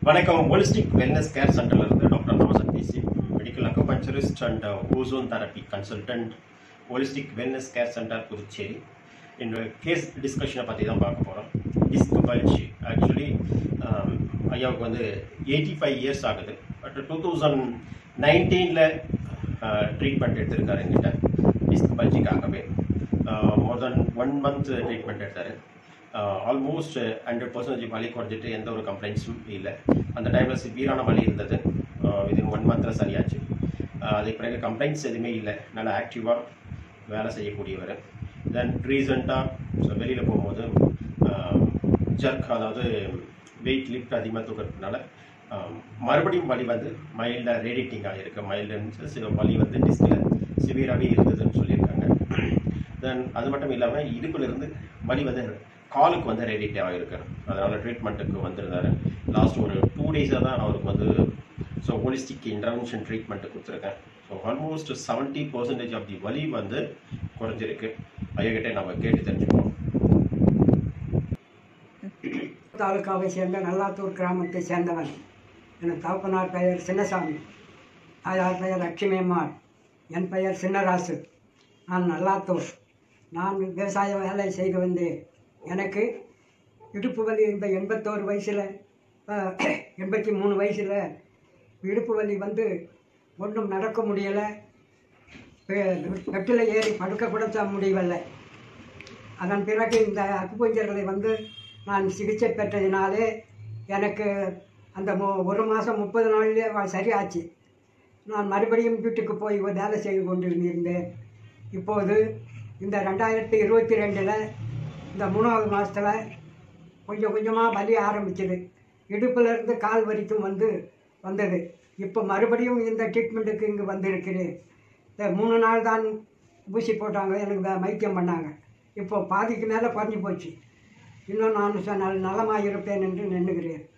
வணக்கம் holistic wellness care சென்டர்ல இருந்து doctor Navasakthi C medical acupuncturist and ozone therapy consultant holistic wellness care centre Puducherry இந்த case டிஸ்கஷனை பற்றி தான் பார்க்க போகிறோம் டிஸ்க் பல்ஜ் ஆக்சுவலி ஐயாவுக்கு வந்து எயிட்டி ஃபைவ் இயர்ஸ் ஆகுது பட் டூ தௌசண்ட் நைன்டீனில் ட்ரீட்மெண்ட் எடுத்திருக்காரு என்கிட்ட டிஸ்க் பல்ஜிக்காகவே more than one month treatment எடுத்தார் ஆல்மோஸ்ட் ஹண்ட்ரட் பர்சன்டேஜ் வலி குறைஞ்சிட்டு எந்த ஒரு கம்ப்ளைண்ட்ஸும் இல்லை அந்த டைமில் சிவியரான வலி இருந்தது விதின் ஒன் மந்தில் சரியாச்சு ஆஹ் அதுக்கு பிறகு கம்ப்ளைண்ட்ஸ் எதுவுமே இல்லை நல்லா ஆக்டிவாக வேலை செய்யக்கூடியவர் தென் ரீசெண்டாக வெளியில் போகும்போது ஜர்க் அதாவது வெயிட் லிஃப்ட் அதிகமாக தூக்கிறதுனால ஆஹ் மறுபடியும் வலி வந்து மைல்டாக ரேடிட்டிங் ஆகிருக்கு மைல்டு சில வலி வந்து டிஸ்கில் சிவியராகவே இருந்ததுன்னு சொல்லியிருக்காங்க தென் அது மட்டும் இல்லாமல் இடுப்புலேருந்து வலி வந்து காலுக்கு வந்து ரேடிட் ஆகிருக்கு அதனால் ட்ரீட்மெண்ட்டுக்கு வந்திருந்தாரு லாஸ்ட் ஒரு டூ டேஸாக தான் அவருக்கு வந்து ஸோ ஹோலிஸ்டிக் இன்டர்வென்ஷன் ட்ரீட்மெண்ட்டு கொடுத்துருக்கேன் so almost seventy percentage of the வலி வந்து குறைஞ்சிருக்கு ஐயக்கிட்டே நம்ம கேட்டு தெரிஞ்சுக்கணும் தாலுக்காவை சேர்ந்த நல்லாத்தூர் கிராமத்தை சேர்ந்தவன் என் தகப்பனார் பெயர் சின்னசாமி தாயார் பெயர் லட்சுமி அம்மாள் என் பெயர் சின்னராசு நான் நல்லாத்தூர் நான் விவசாய வேலை செய்து வந்தேன் எனக்கு இடுப்பு வலி இந்த எண்பத்தோரு வயசில் எண்பத்தி மூணு வயசில் இடுப்பு வலி வந்து ஒன்றும் நடக்க முடியலை கட்டில் ஏறி படுக்க கூட தான் முடியவில்லை அதன் பிறகு இந்த அக்குபஞ்சர்களை வந்து நான் சிகிச்சை பெற்றதினாலே எனக்கு அந்த மு ஒரு மாதம் முப்பது நாள்லேயே வ- சரியாச்சு நான் மறுபடியும் வீட்டுக்கு போய் வேலை செய்து கொண்டிருந்தேன் இப்போது இந்த ரெண்டாயிரத்தி இருபத்தி ரெண்டில் இந்த மூணாவது மாதத்தில் கொஞ்சம் கொஞ்சமாக வலி ஆரம்பிச்சது இடுப்புலேருந்து கால் வரைக்கும் வந்து வந்தது இப்போ மறுபடியும் இந்த ட்ரீட்மெண்ட்டுக்கு இங்கே வந்திருக்கிறேன் இந்த மூணு நாள் தான் ஊசி போட்டாங்க எனக்கு வே- வைத்தியம் பண்ணாங்க இப்போ பாதிக்கு மேலே குறைஞ்சி போச்சு இன்னும் நான் சொ- நல நலமாக இருப்பேன் என்று நின்றுகிறேன்